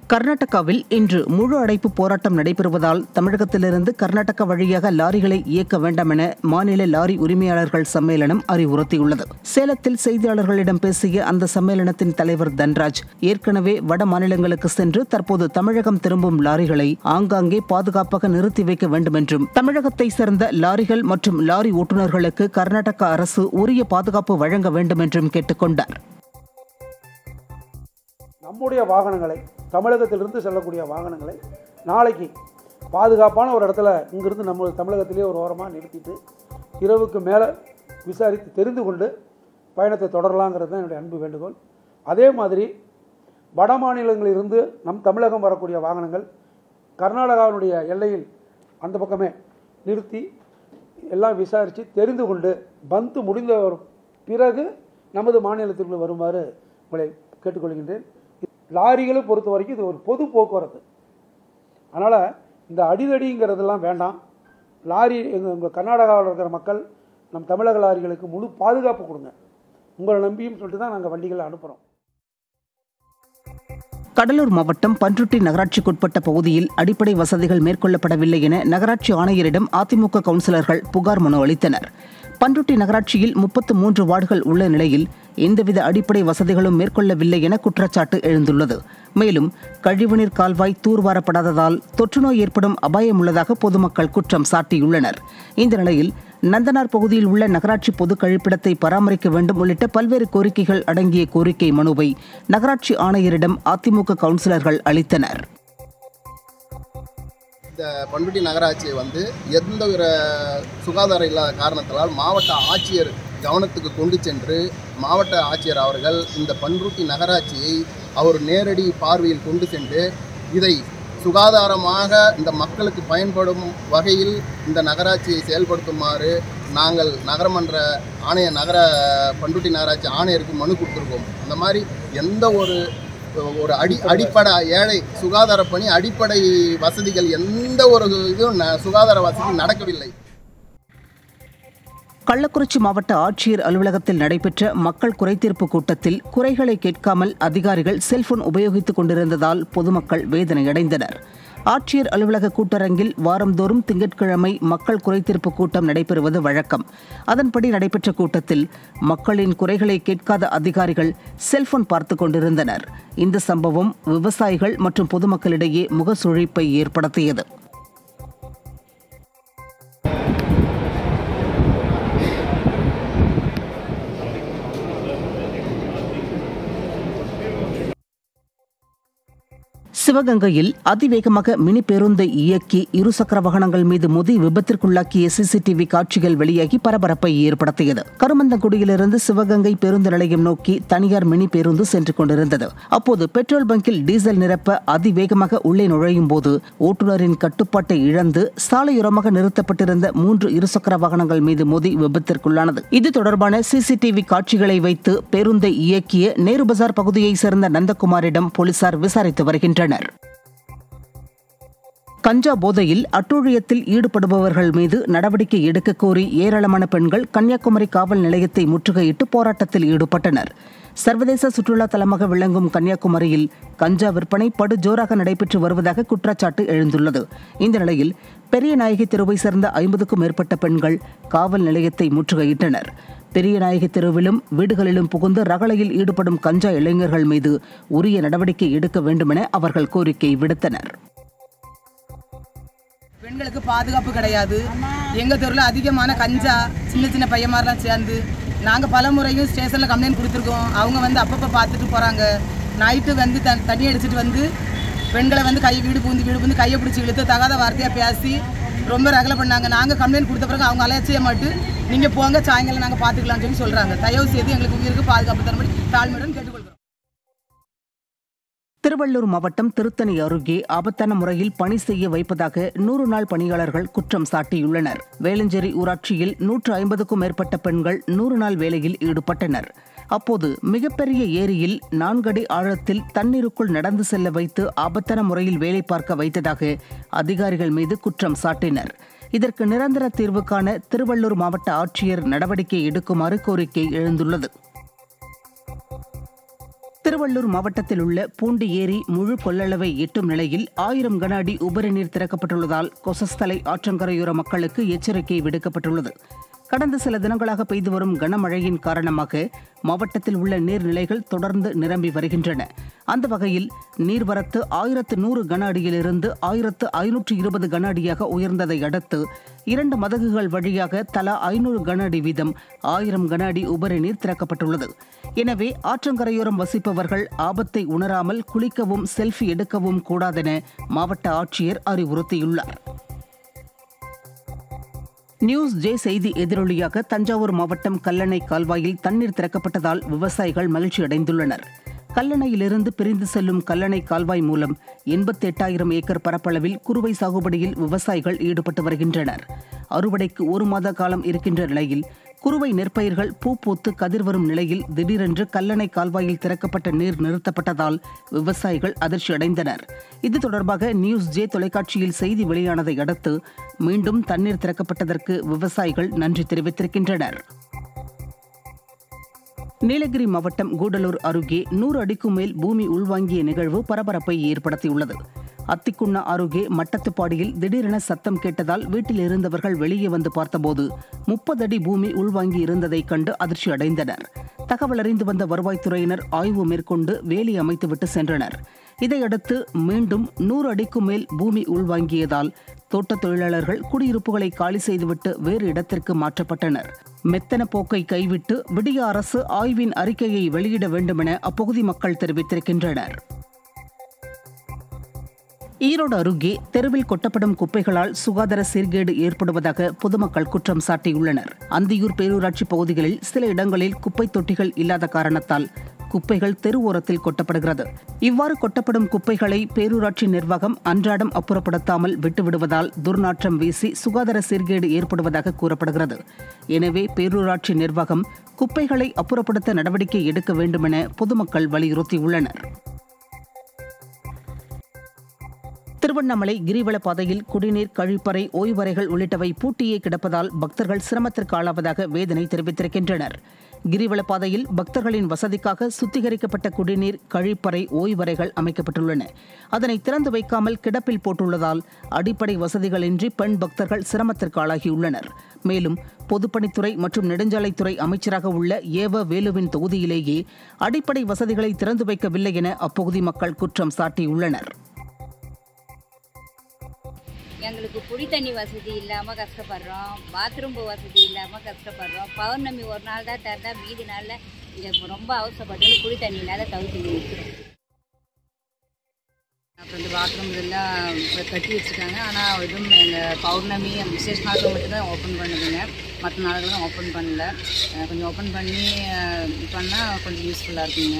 கர்நாடகாவில் இன்று முழு அடைப்பு போராட்டம் நடைபெறுவதால் தமிழகத்திலிருந்து கர்நாடகா வழியாக லாரிகளை இயக்க வேண்டாம் என மாநில லாரி உரிமையாளர்கள் சம்மேளனம் அறிவுறுத்தியுள்ளது சேலத்தில் செய்தியாளர்களிடம் பேசிய அந்த சம்மேளனத்தின் தலைவர் தன்ராஜ் ஏற்கனவே வட மாநிலங்களுக்கு சென்று தற்போது தமிழகம் திரும்பும் லாரிகளை ஆங்காங்கே பாதுகாப்பாக நிறுத்தி வைக்க வேண்டும் என்றும் தமிழகத்தை சேர்ந்த லாரிகள் மற்றும் லாரி ஓட்டுநர்களுக்கு கர்நாடக அரசு உரிய பாதுகாப்பு வழங்க வேண்டும் என்றும் கேட்டுக்கொண்டார் நம்முடைய வாகனங்களை தமிழகத்திலிருந்து செல்லக்கூடிய வாகனங்களை நாளைக்கு பாதுகாப்பான ஒரு இடத்துல இங்கிருந்து நம்ம தமிழகத்திலே ஒரு ஓரமாக நிறுத்திட்டு இரவுக்கு மேலே விசாரித்து தெரிந்து கொண்டு பயணத்தை தொடரலாங்கிறது தான் என்னுடைய அன்பு வேண்டுகோள் அதே மாதிரி வட மாநிலங்களிலிருந்து நம் தமிழகம் வரக்கூடிய வாகனங்கள் கர்நாடகாவினுடைய எல்லையில் அந்த பக்கமே நிறுத்தி எல்லாம் விசாரித்து தெரிந்து கொண்டு பந்து முடிந்த ஒரு பிறகு நமது மாநிலத்திற்குள் வருமாறு உங்களை கேட்டுக்கொள்கின்றேன் லாரிகளை பொறுத்த வரைக்கும் இது ஒரு பொது போக்குவரத்து அதனால் இந்த அடிதடிங்கிறதெல்லாம் வேண்டாம் லாரி எங்கள் உங்கள் கர்நாடகாவில் இருக்கிற மக்கள் நம் தமிழக லாரிகளுக்கு முழு பாதுகாப்பு கொடுங்க உங்களை நம்பியும் சொல்லிட்டு தான் நாங்கள் வண்டிகளை அனுப்புகிறோம் கடலூர் மாவட்டம் பன்ருட்டி நகராட்சிக்குட்பட்ட பகுதியில் அடிப்படை வசதிகள் மேற்கொள்ளப்படவில்லை என நகராட்சி ஆணையரிடம் அதிமுக கவுன்சிலர்கள் புகார் மனு அளித்தனர் பன்ருட்டி நகராட்சியில் முப்பத்து மூன்று வார்டுகள் உள்ள நிலையில் எந்தவித அடிப்படை வசதிகளும் மேற்கொள்ளவில்லை என குற்றச்சாட்டு எழுந்துள்ளது மேலும் கழிவுநீர் கால்வாய் தூர்வாரப்படாததால் தொற்றுநோய் ஏற்படும் அபாயம் உள்ளதாக பொதுமக்கள் குற்றம் சாட்டியுள்ளனர் இந்த நிலையில் நந்தனார் பகுதியில் உள்ள நகராட்சி பொது கழிப்பிடத்தை பராமரிக்க வேண்டும் உள்ளிட்ட பல்வேறு கோரிக்கைகள் அடங்கிய கோரிக்கை மனுவை நகராட்சி ஆணையரிடம் அதிமுக கவுன்சிலர்கள் அளித்தனர் இந்த பண்ருட்டி நகராட்சியை வந்து எந்த ஒரு சுகாதாரம் இல்லாத காரணத்தினால் மாவட்ட ஆட்சியர் கவனத்துக்கு கொண்டு சென்று மாவட்ட ஆட்சியர் அவர்கள் இந்த பண்ருட்டி நகராட்சியை அவர் நேரடி பார்வையில் கொண்டு சென்று இதை சுகாதாரமாக இந்த மக்களுக்கு பயன்படும் வகையில் இந்த நகராட்சியை செயல்படுத்துமாறு நாங்கள் நகரமன்ற ஆணைய நகர பண்ருட்டி நகராட்சி ஆணையருக்கு மனு கொடுத்துருக்கோம் அந்த மாதிரி எந்த ஒரு ஒரு அடி அடிப்படை ஏழை சுகாதார பணி அடிப்படை வசதிகள் எந்த ஒரு இதுவும் ந- சுகாதார வசதி நடக்கவில்லை கள்ளக்குறிச்சி மாவட்ட ஆட்சியர் அலுவலகத்தில் நடைபெற்ற மக்கள் குறைதீர்ப்பு கூட்டத்தில் குறைகளை கேட்காமல் அதிகாரிகள் செல்போன் உபயோகித்துக் கொண்டிருந்ததால் பொதுமக்கள் வேதனையடைந்தனர் ஆட்சியர் அலுவலக கூட்டரங்கில் வாரந்தோறும் திங்கட்கிழமை மக்கள் குறைதீர்ப்பு கூட்டம் நடைபெறுவது வழக்கம் அதன்படி நடைபெற்ற கூட்டத்தில் மக்களின் குறைகளை கேட்காத அதிகாரிகள் செல்போன் பார்த்துக் கொண்டிருந்தனர் இந்த சம்பவம் விவசாயிகள் மற்றும் பொதுமக்களிடையே முகசுழிப்பை ஏற்படுத்தியது சிவகங்கையில் அதிவேகமாக மினி பேருந்தை இயக்கி இருசக்கர வாகனங்கள் மீது மோதி விபத்திற்குள்ளாக்கிய சிசிடிவி காட்சிகள் வெளியாகி பரபரப்பை ஏற்படுத்தியது கருமந்தங்குடியிலிருந்து சிவகங்கை பேருந்து நிலையம் நோக்கி தனியார் மினி பேருந்து சென்று கொண்டிருந்தது அப்போது பெட்ரோல் பங்கில் டீசல் நிரப்ப அதிவேகமாக உள்ளே நுழையும் போது ஓட்டுநரின் கட்டுப்பாட்டை இழந்து சாலையோரமாக நிறுத்தப்பட்டிருந்த மூன்று இருசக்கர வாகனங்கள் மீது மோதி விபத்திற்குள்ளானது இது தொடர்பான சிசிடிவி காட்சிகளை வைத்து பேருந்தை இயக்கிய நேரு பஜார் பகுதியைச் சேர்ந்த நந்தகுமாரிடம் போலீசார் விசாரித்து வருகின்றனர் கஞ்சா போதையில் அட்டூழியத்தில் ஈடுபடுபவர்கள் மீது நடவடிக்கை எடுக்க கோரி ஏராளமான பெண்கள் கன்னியாகுமரி காவல் நிலையத்தை முற்றுகையிட்டு போராட்டத்தில் ஈடுபட்டனர் சர்வதேச சுற்றுலா தலமாக விளங்கும் கன்னியாகுமரியில் கஞ்சா விற்பனை படு ஜோராக நடைபெற்று வருவதாக குற்றச்சாட்டு எழுந்துள்ளது இந்த நிலையில் பெரியநாயகி தெருவை சேர்ந்த ஐம்பதுக்கும் மேற்பட்ட பெண்கள் காவல் நிலையத்தை முற்றுகையிட்டனர் பெரியநாயகி தெருவிலும் வீடுகளிலும் புகுந்து ரகளையில் ஈடுபடும் கஞ்சா இளைஞர்கள் மீது உரிய நடவடிக்கை எடுக்க வேண்டுமென அவர்கள் கோரிக்கை விடுத்தனர் பெண்களுக்கு பாதுகாப்பு கிடையாது எங்கள் தெருவில் அதிகமான கஞ்சா சின்ன சின்ன பையன் மாதிரிலாம் சேர்ந்து நாங்கள் பல முறையும் ஸ்டேஷனில் கம்ப்ளைண்ட் கொடுத்துருக்கோம் அவங்க வந்து அப்பப்போ பார்த்துட்டு போகிறாங்க நைட்டு வந்து த தண்ணி அடிச்சிட்டு வந்து பெண்களை வந்து கை வீடு பூந்து வீடு பூந்து கையை பிடிச்சி இழுத்து தகாத வார்த்தையாக பேசி ரொம்ப ரகலை பண்ணாங்க நாங்கள் கம்ப்ளைண்ட் கொடுத்த பிறகு அவங்க அலட்சிய மாட்டு நீங்கள் போங்க சாயங்காலம் நாங்கள் பார்த்துக்கலாம்னு சொல்லி சொல்கிறாங்க தயவு செய்து எங்களுக்கு உயிருக்கு பாதுகாப்பு தரும்படி தாழ்மையுடன் கேட்டுக்கொள்கிறோம் திருவள்ளூர் மாவட்டம் திருத்தணி அருகே ஆபத்தான முறையில் பணி செய்ய வைப்பதாக நூறு நாள் பணியாளர்கள் குற்றம் சாட்டியுள்ளனர் வேளஞ்சேரி ஊராட்சியில் நூற்று ஐம்பதுக்கும் மேற்பட்ட பெண்கள் நூறு நாள் வேலையில் ஈடுபட்டனர் அப்போது மிகப்பெரிய ஏரியில் நான்கடி ஆழத்தில் தண்ணீருக்குள் நடந்து செல்ல வைத்து ஆபத்தான முறையில் வேலை பார்க்க வைத்ததாக அதிகாரிகள் மீது குற்றம் சாட்டினர் இதற்கு நிரந்தர தீர்வு காண திருவள்ளூர் மாவட்ட ஆட்சியர் நடவடிக்கை எடுக்குமாறு கோரிக்கை எழுந்துள்ளது திருவள்ளூர் மாவட்டத்தில் உள்ள பூண்டி ஏரி முழு கொள்ளளவை எட்டும் நிலையில் ஆயிரம் கன அடி உபரி நீர் திறக்கப்பட்டுள்ளதால் கொசஸ்தலை ஆற்றங்கரையோர மக்களுக்கு எச்சரிக்கை விடுக்கப்பட்டுள்ளது கடந்த சில தினங்களாக பெய்து வரும் கனமழையின் காரணமாக மாவட்டத்தில் உள்ள நீர்நிலைகள் தொடர்ந்து நிரம்பி வருகின்றன அந்த வகையில் நீர்வரத்து ஆயிரத்து நூறு கன அடியிலிருந்து ஆயிரத்து ஐநூற்று இருபது கன அடியாக உயர்ந்ததை அடுத்து இரண்டு மதகுகள் வழியாக தலா ஐநூறு கன அடி வீதம் ஆயிரம் கன அடி உபரி நீர் திறக்கப்பட்டுள்ளது எனவே ஆற்றங்கரையோரம் வசிப்பவர்கள் ஆபத்தை உணராமல் குளிக்கவும் செல்ஃபி எடுக்கவும் கூடாதென மாவட்ட ஆட்சியர் அறிவுறுத்தியுள்ளார் நியூஸ் ஜே செய்தி எதிரொலியாக தஞ்சாவூர் மாவட்டம் கல்லணை கால்வாயில் தண்ணீர் திறக்கப்பட்டதால் விவசாயிகள் மகிழ்ச்சி அடைந்துள்ளனர் கல்லணையிலிருந்து பிரிந்து செல்லும் கல்லணை கால்வாய் மூலம் எண்பத்தி எட்டாயிரம் ஏக்கர் பரப்பளவில் குறுவை சாகுபடியில் விவசாயிகள் ஈடுபட்டு வருகின்றனர் அறுவடைக்கு ஒரு மாத காலம் இருக்கின்ற நிலையில் குறுவை நெற்பயிர்கள் பூ பூத்து கதிர் வரும் நிலையில் திடீரென்று கல்லணை கால்வாயில் திறக்கப்பட்ட நீர் நிறுத்தப்பட்டதால் விவசாயிகள் அதிர்ச்சி அடைந்தனர் இது தொடர்பாக நியூஸ் ஜே தொலைக்காட்சியில் செய்தி வெளியானதை அடுத்து மீண்டும் தண்ணீர் திறக்கப்பட்டதற்கு விவசாயிகள் நன்றி தெரிவித்திருக்கின்றனர் நீலகிரி மாவட்டம் கூடலூர் அருகே நூறு அடிக்கும் மேல் பூமி உள்வாங்கிய நிகழ்வு பரபரப்பை ஏற்படுத்தியுள்ளது அத்திக்குண்ணா அருகே மட்டத்துப்பாடியில் திடீரென சத்தம் கேட்டதால் வீட்டில் இருந்தவர்கள் வெளியே வந்து பார்த்தபோது முப்பது அடி பூமி உள்வாங்கி இருந்ததைக் கண்டு அதிர்ச்சி அடைந்தனர் தகவல் அறிந்து வந்த வருவாய்த்துறையினர் ஆய்வு மேற்கொண்டு வேலி அமைத்துவிட்டு சென்றனர் இதையடுத்து மீண்டும் நூறு அடிக்கும் மேல் பூமி உள்வாங்கியதால் தோட்டத் தொழிலாளர்கள் குடியிருப்புகளை காலி செய்துவிட்டு வேறு இடத்திற்கு மாற்றப்பட்டனர் மெத்தன போக்கை கைவிட்டு விடிய அரசு ஆய்வின் அறிக்கையை வெளியிட வேண்டுமென அப்பகுதி மக்கள் தெரிவித்திருக்கின்றனர் ஈரோடு அருகே தெருவில் கொட்டப்படும் குப்பைகளால் சுகாதார சீர்கேடு ஏற்படுவதாக பொதுமக்கள் குற்றம் சாட்டியுள்ளனர் அந்தியூர் பேரூராட்சி பகுதிகளில் சில இடங்களில் குப்பை தொட்டிகள் இல்லாத காரணத்தால் குப்பைகள் தெரு ஓரத்தில் கொட்டப்படுகிறது இவ்வாறு கொட்டப்படும் குப்பைகளை பேரூராட்சி நிர்வாகம் அன்றாடம் அப்புறப்படுத்தாமல் விட்டுவிடுவதால் துர்நாற்றம் வீசி சுகாதார சீர்கேடு ஏற்படுவதாக கூறப்படுகிறது எனவே பேரூராட்சி நிர்வாகம் குப்பைகளை அப்புறப்படுத்த நடவடிக்கை எடுக்க வேண்டுமென பொதுமக்கள் வலியுறுத்தியுள்ளனர் திருவண்ணாமலை கிரிவல பாதையில் குடிநீர் கழிப்பறை ஓய்வறைகள் உள்ளிட்டவை பூட்டியே கிடப்பதால் பக்தர்கள் சிரமத்திற்கு ஆளாவதாக வேதனை தெரிவித்திருக்கின்றனர் கிரிவல பாதையில் பக்தர்களின் வசதிக்காக சுத்திகரிக்கப்பட்ட குடிநீர் கழிப்பறை ஓய்வறைகள் அமைக்கப்பட்டுள்ளன அதனை திறந்து வைக்காமல் கிடப்பில் போட்டுள்ளதால் அடிப்படை வசதிகளின்றி பெண் பக்தர்கள் சிரமத்திற்கு ஆளாகியுள்ளனர் மேலும் பொதுப்பணித்துறை மற்றும் நெடுஞ்சாலைத்துறை அமைச்சராக உள்ள ஏவ வேலுவின் தொகுதியிலேயே அடிப்படை வசதிகளை திறந்து வைக்கவில்லை என அப்பகுதி மக்கள் குற்றம் சாட்டியுள்ளனர் எங்களுக்கு குடி தண்ணி வசதி இல்லாமல் கஷ்டப்படுறோம் பாத்ரூம் வசதி இல்லாமல் கஷ்டப்படுறோம் பௌர்ணமி ஒரு நாள் தான் திறந்தா மீதி நாளில் இங்கே ரொம்ப அவசரப்பட்டு குடி தண்ணி இல்லாத தவிர்த்து நிற்கிறோம் அப்புறம் இந்த பாத்ரூம் இதெல்லாம் இப்ப கட்டி வச்சுருக்காங்க ஆனால் எதுவும் எங்கள் பௌர்ணமி விசேஷ நாட்கள் மட்டும்தான் ஓப்பன் பண்ணுதுங்க மற்ற நாள்கள்லாம் ஓப்பன் பண்ணல அஹ் கொஞ்சம் ஓப்பன் பண்ணி பண்ணால் கொஞ்சம் யூஸ்ஃபுல்லாக இருக்குங்க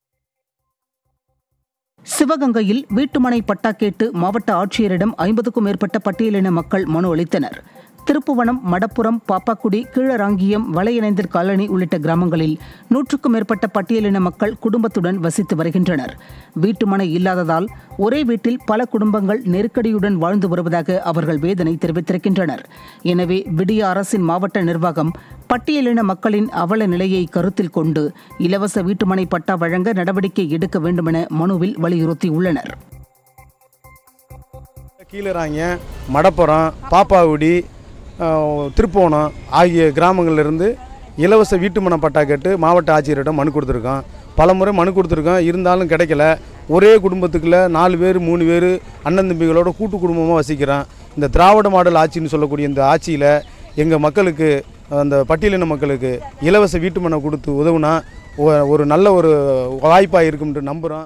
சிவகங்கையில் வீட்டுமனை பட்டா கேட்டு மாவட்ட ஆட்சியரிடம் ஐம்பதுக்கும் மேற்பட்ட பட்டியலின மக்கள் மனு அளித்தனர் திருப்புவனம் மடப்புரம் பாப்பாக்குடி கீழராங்கியம் வலையிணைந்தர் காலனி உள்ளிட்ட கிராமங்களில் நூற்றுக்கும் மேற்பட்ட பட்டியலின மக்கள் குடும்பத்துடன் வசித்து வருகின்றனர் வீட்டுமனை இல்லாததால் ஒரே வீட்டில் பல குடும்பங்கள் நெருக்கடியுடன் வாழ்ந்து வருவதாக அவர்கள் வேதனை தெரிவித்திருக்கின்றனர் எனவே விடிய அரசின் மாவட்ட நிர்வாகம் பட்டியலின மக்களின் அவல நிலையை கருத்தில் கொண்டு இலவச வீட்டுமனை பட்டா வழங்க நடவடிக்கை எடுக்க வேண்டுமென மனுவில் வலியுறுத்தியுள்ளனர் கீழராங்க மடப்புறம் பாப்பாவுடி அஹ், திருப்போணம் ஆகிய கிராமங்கள்லேருந்து இலவச வீட்டுமனை பட்டா கேட்டு மாவட்ட ஆட்சியரிடம் மனு கொடுத்துருக்கோம் பல முறை மனு கொடுத்துருக்கோம் இருந்தாலும் கிடைக்கல ஒரே குடும்பத்துக்குள்ள நாலு பேர் மூணு பேர் அண்ணன் தம்பிகளோட கூட்டு குடும்பமாக வசிக்கிறோம் இந்த திராவிட மாடல் ஆட்சின்னு சொல்லக்கூடிய இந்த ஆட்சியில் எங்கள் மக்களுக்கு அந்த பட்டியலின மக்களுக்கு இலவச வீட்டுமனை கொடுத்து உதவுனா ஒ- ஒரு நல்ல ஒரு வாய்ப்பாக இருக்கும்னு நம்புகிறோம்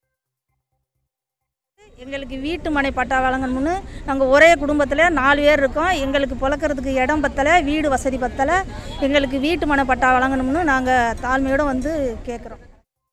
எங்களுக்கு வீட்டு மனை பட்டா வழங்கணும்னு நாங்கள் ஒரே குடும்பத்தில் நாலு பேர் இருக்கோம் எங்களுக்கு பிழக்கிறதுக்கு இடம் பத்தலை வீடு வசதி பத்தலை எங்களுக்கு வீட்டு மனை பட்டா வழங்கணும்னு நாங்கள் தாழ்மையோடு வந்து கேட்குறோம்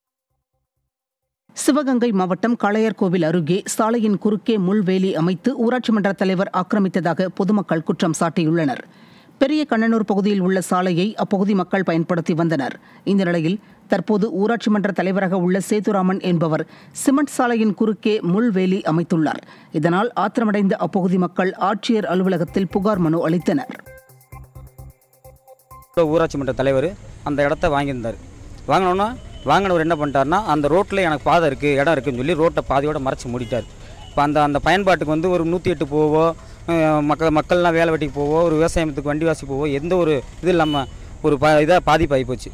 சிவகங்கை மாவட்டம் காளையார்கோவில் அருகே சாலையின் குறுக்கே முள்வேலி அமைத்து ஊராட்சி மன்ற தலைவர் ஆக்கிரமித்ததாக பொதுமக்கள் குற்றம் சாட்டியுள்ளனர் பெரிய கண்ணனூர் பகுதியில் உள்ள சாலையை அப்பகுதி மக்கள் பயன்படுத்தி வந்தனர் இந்த நிலையில் தற்போது ஊராட்சி மன்ற தலைவராக உள்ள சேதுராமன் என்பவர் சிமெண்ட் சாலையின் குறுக்கே முள்வேலி அமைத்துள்ளார் இதனால் ஆத்திரமடைந்த அப்பகுதி மக்கள் ஆட்சியர் அலுவலகத்தில் புகார் மனு அளித்தனர் ஊராட்சி மன்ற தலைவர் அந்த இடத்த வாங்கியிருந்தார் வாங்கினோன்னா வாங்கினவர் என்ன பண்ணிட்டாருன்னா அந்த ரோட்டில் எனக்கு பாதை இருக்குது இடம் இருக்குன்னு சொல்லி ரோட்டை பாதையோட மறைச்சி மூடிட்டார் இப்போ அந்த அந்த பயன்பாட்டுக்கு வந்து ஒரு நூற்றி எட்டு போவோ அஹ், மக்கள் மக்கள்லாம் வேலை வெட்டிக்கு போவோ ஒரு விவசாயத்துக்கு வண்டி வாசி போவோ எந்த ஒரு இது இல்லாமல் ஒரு ப இதாக பாதிப்பாகி போச்சு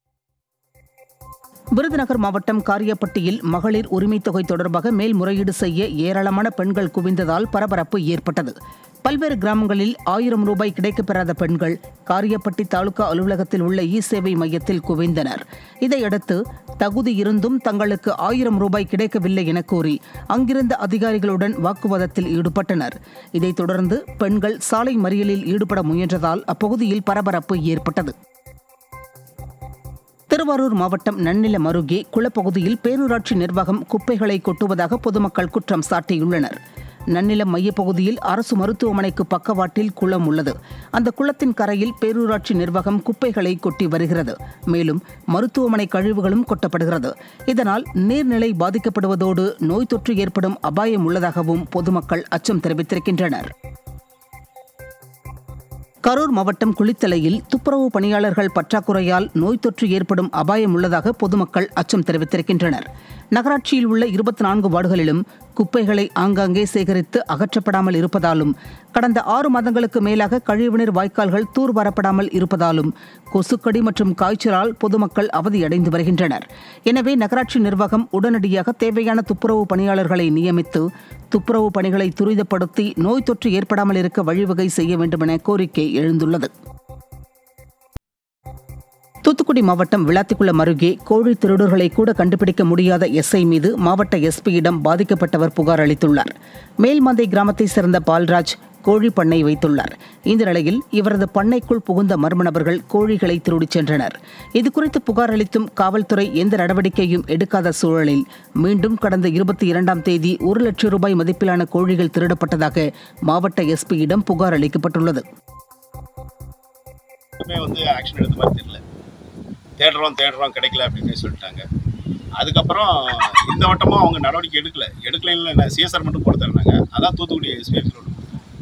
விருதுநகர் மாவட்டம் காரியப்பட்டியில் மகளிர் உரிமைத் தொகை தொடர்பாக மேல்முறையீடு செய்ய ஏராளமான பெண்கள் குவிந்ததால் பரபரப்பு ஏற்பட்டது பல்வேறு கிராமங்களில் ஆயிரம் ரூபாய் கிடைக்கப்பெறாத பெண்கள் காரியப்பட்டி தாலுகா அலுவலகத்தில் உள்ள இ சேவை மையத்தில் குவிந்தனர் இதையடுத்து தகுதி இருந்தும் தங்களுக்கு ஆயிரம் ரூபாய் கிடைக்கவில்லை என கூறி அங்கிருந்த அதிகாரிகளுடன் வாக்குவாதத்தில் ஈடுபட்டனர் இதைத் தொடர்ந்து பெண்கள் சாலை மறியலில் ஈடுபட முயன்றதால் அப்பகுதியில் பரபரப்பு ஏற்பட்டது திருவாரூர் மாவட்டம் நன்னிலம் அருகே குளப்பகுதியில் பேரூராட்சி நிர்வாகம் குப்பைகளை கொட்டுவதாக பொதுமக்கள் குற்றம் சாட்டியுள்ளனர் நன்னிலம் மையப்பகுதியில் அரசு மருத்துவமனைக்கு பக்கவாட்டில் குளம் உள்ளது அந்த குளத்தின் கரையில் பேரூராட்சி நிர்வாகம் குப்பைகளை கொட்டி வருகிறது மேலும் மருத்துவமனை கழிவுகளும் கொட்டப்படுகிறது இதனால் நீர்நிலை பாதிக்கப்படுவதோடு நோய் தொற்று ஏற்படும் அபாயம் உள்ளதாகவும் பொதுமக்கள் அச்சம் தெரிவித்திருக்கின்றனர் கரூர் மாவட்டம் குளித்தலையில் துப்புரவு பணியாளர்கள் பற்றாக்குறையால் நோய் தொற்று ஏற்படும் அபாயம் உள்ளதாக பொதுமக்கள் அச்சம் தெரிவித்திருக்கின்றனர் நகராட்சியில் உள்ள இருபத்தி நான்கு வார்டுகளிலும் குப்பைகளை ஆங்காங்கே சேகரித்து அகற்றப்படாமல் இருப்பதாலும் கடந்த ஆறு மாதங்களுக்கு மேலாக கழிவுநீர் வாய்க்கால்கள் தூர்வாரப்படாமல் இருப்பதாலும் கொசுக்கடி மற்றும் காய்ச்சலால் பொதுமக்கள் அவதியடைந்து வருகின்றனர் எனவே நகராட்சி நிர்வாகம் உடனடியாக தேவையான துப்புரவு பணியாளர்களை நியமித்து துப்புரவு பணிகளை துரிதப்படுத்தி நோய் தொற்று ஏற்படாமல் இருக்க வழிவகை செய்ய வேண்டும் என கோரிக்கை எழுந்துள்ளது தூத்துக்குடி மாவட்டம் விளாத்திக்குளம் அருகே கோழி திருடர்களை கூட கண்டுபிடிக்க முடியாத எஸ்ஐ மீது மாவட்ட எஸ்பியிடம் பாதிக்கப்பட்டவர் புகார் அளித்துள்ளார் மேல்மந்தை கிராமத்தைச் சேர்ந்த பால்ராஜ் கோழி பண்ணை வைத்துள்ளார் இந்த நிலையில் இவரது பண்ணைக்குள் புகுந்த மர்ம நபர்கள் கோழிகளை திருடிச் சென்றனர் இதுகுறித்து புகார் அளித்தும் காவல்துறை எந்த நடவடிக்கையும் எடுக்காத சூழலில் மீண்டும் கடந்த இருபத்தி இரண்டாம் தேதி ஒரு லட்சம் ரூபாய் மதிப்பிலான கோழிகள் திருடப்பட்டதாக மாவட்ட எஸ்பியிடம் புகார் அளிக்கப்பட்டுள்ளது எதுவுமே வந்து ஆக்ஷன் எடுத்த மாதிரி தெரியல தேடுறோம் தேடுறோம் கிடைக்கல அப்படின்னு சொல்லிட்டாங்க அதுக்கப்புறம் இந்த வட்டமும் அவங்க நடவடிக்கை எடுக்கல எடுக்கலைன்னு சிஎஸ்ஆர் மட்டும் போட்டு தரணாங்க அதான் தூத்துக்குடி எஸ்பிஎஃப் ரோடு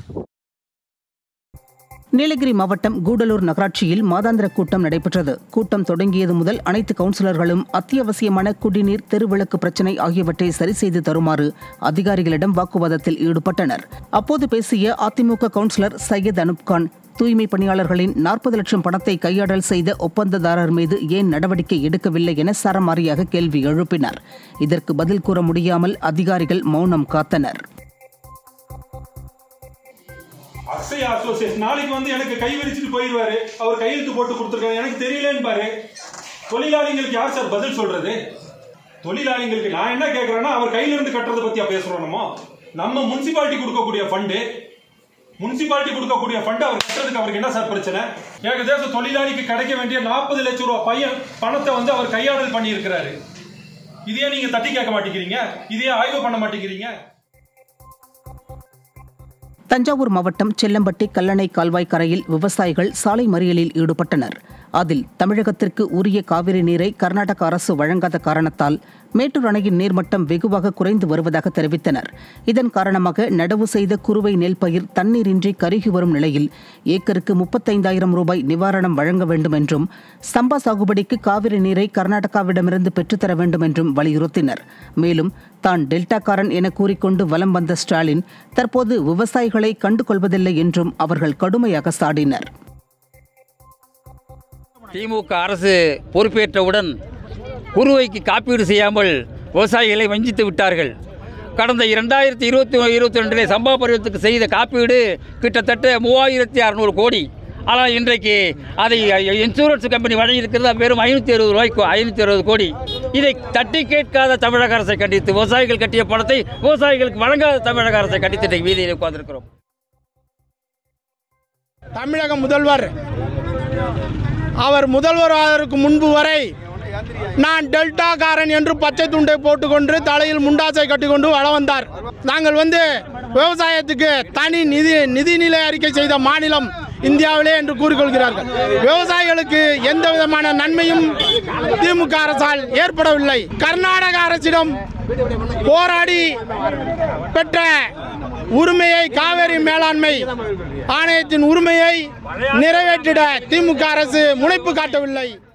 நீலகிரி மாவட்டம் கூடலூர் நகராட்சியில் மாதாந்திர கூட்டம் நடைபெற்றது கூட்டம் தொடங்கியது முதல் அனைத்து கவுன்சிலர்களும் அத்தியாவசியமான குடிநீர் தெருவிளக்கு பிரச்சினை ஆகியவற்றை சரி செய்து தருமாறு அதிகாரிகளிடம் வாக்குவாதத்தில் ஈடுபட்டனர் அப்போது பேசிய அதிமுக கவுன்சிலர் சையத் அனுப்கான் தூய்மை பணியாளர்களின் நாற்பது லட்சம் பணத்தை கையாடல் செய்த ஒப்பந்ததாரர் மீது ஏன் நடவடிக்கை எடுக்கவில்லை என சரமாரியாக கேள்வி எழுப்பினார் இதற்கு பதில் கூற முடியாமல் அதிகாரிகள் மௌனம் காத்தனர் அக்ஷயா அசோசியேஷன் நாளைக்கு வந்து எனக்கு கை விரிச்சிட்டு போயிடுவாரு அவர் கையெழுத்து போட்டு கொடுத்துருக்காரு எனக்கு தெரியலன்னு பாரு தொழிலாளிங்களுக்கு யார் சார் பதில் சொல்றது தொழிலாளிங்களுக்கு நான் என்ன கேட்கறேன்னா அவர் கையில இருந்து கட்டுறதை பத்தியா பேசுறோம் நம்ம நம்ம முனிசிபாலிட்டி கொடுக்கக்கூடிய ஃபண்டு முனிசிபாலிட்டி கொடுக்கக்கூடிய ஃபண்ட் அவர் கட்டுறதுக்கு அவருக்கு என்ன சார் பிரச்சனை ஏகதேச தொழிலாளிக்கு கிடைக்க வேண்டிய நாற்பது லட்சம் ரூபாய் பையன் பணத்தை வந்து அவர் கையாடல் பண்ணி இருக்கிறாரு இதையே நீங்க தட்டி கேட்க மாட்டேங்கிறீங்க இதையே ஆய்வு பண்ண மாட்டேங்கிறீங்க தஞ்சாவூர் மாவட்டம் செல்லம்பட்டி கல்லணை கால்வாய் கரையில் விவசாயிகள் சாலை மறியலில் ஈடுபட்டனர் அதில் தமிழகத்திற்கு உரிய காவிரி நீரை கர்நாடக அரசு வழங்காத காரணத்தால் மேட்டூர் அணையின் நீர்மட்டம் வெகுவாக குறைந்து வருவதாக தெரிவித்தனர் இதன் காரணமாக நடவு செய்த குறுவை நெல் பயிர் தண்ணீரின்றி கருகி வரும் நிலையில் ஏக்கருக்கு முப்பத்தைந்தாயிரம் ரூபாய் நிவாரணம் வழங்க வேண்டும் என்றும் சம்பா சாகுபடிக்கு காவிரி நீரை கர்நாடகாவிடமிருந்து பெற்றுத்தர வேண்டும் என்றும் வலியுறுத்தினர் மேலும் தான் டெல்டாக்காரன் என கூறிக்கொண்டு வலம் வந்த ஸ்டாலின் தற்போது விவசாயிகளை கண்டுகொள்வதில்லை என்றும் அவர்கள் கடுமையாக சாடினர் திமுக அரசு பொறுப்பேற்றவுடன் குறுவைக்கு காப்பீடு செய்யாமல் விவசாயிகளை வஞ்சித்து விட்டார்கள் கடந்த இரண்டாயிரத்தி இருபத்தி இருபத்தி ரெண்டிலே சம்பா பருவத்துக்கு செய்த காப்பீடு கிட்டத்தட்ட மூவாயிரத்தி அறநூறு கோடி ஆனால் இன்றைக்கு அதை இன்சூரன்ஸ் கம்பெனி வழங்கியிருக்கிறது வெறும் ஐநூற்றி அறுபது ரூபாய்க்கு ஐநூற்றி அறுபது கோடி இதை தட்டி கேட்காத தமிழக அரசை கண்டித்து விவசாயிகள் கட்டிய பணத்தை விவசாயிகளுக்கு வழங்காத தமிழக அரசை கண்டித்து இன்றைக்கு வீதியில் உட்கார்ந்திருக்கிறோம் தமிழக முதல்வர் அவர் முதல்வர் ஆவதற்கு முன்பு வரை நான் டெல்டாக்காரன் என்று பச்சை துண்டை போட்டுக்கொண்டு தலையில் முண்டாசை கட்டிக்கொண்டு வள வந்தார் நாங்கள் வந்து விவசாயத்துக்கு தனி நிதி நிதிநிலை அறிக்கை செய்த மாநிலம் இந்தியாவிலே என்று கூறிக்கொள்கிறார்கள் விவசாயிகளுக்கு எந்த விதமான நன்மையும் திமுக அரசால் ஏற்படவில்லை கர்நாடக அரசிடம் போராடி பெற்ற உரிமையை காவேரி மேலாண்மை ஆணையத்தின் உரிமையை நிறைவேற்றிட திமுக அரசு முனைப்பு காட்டவில்லை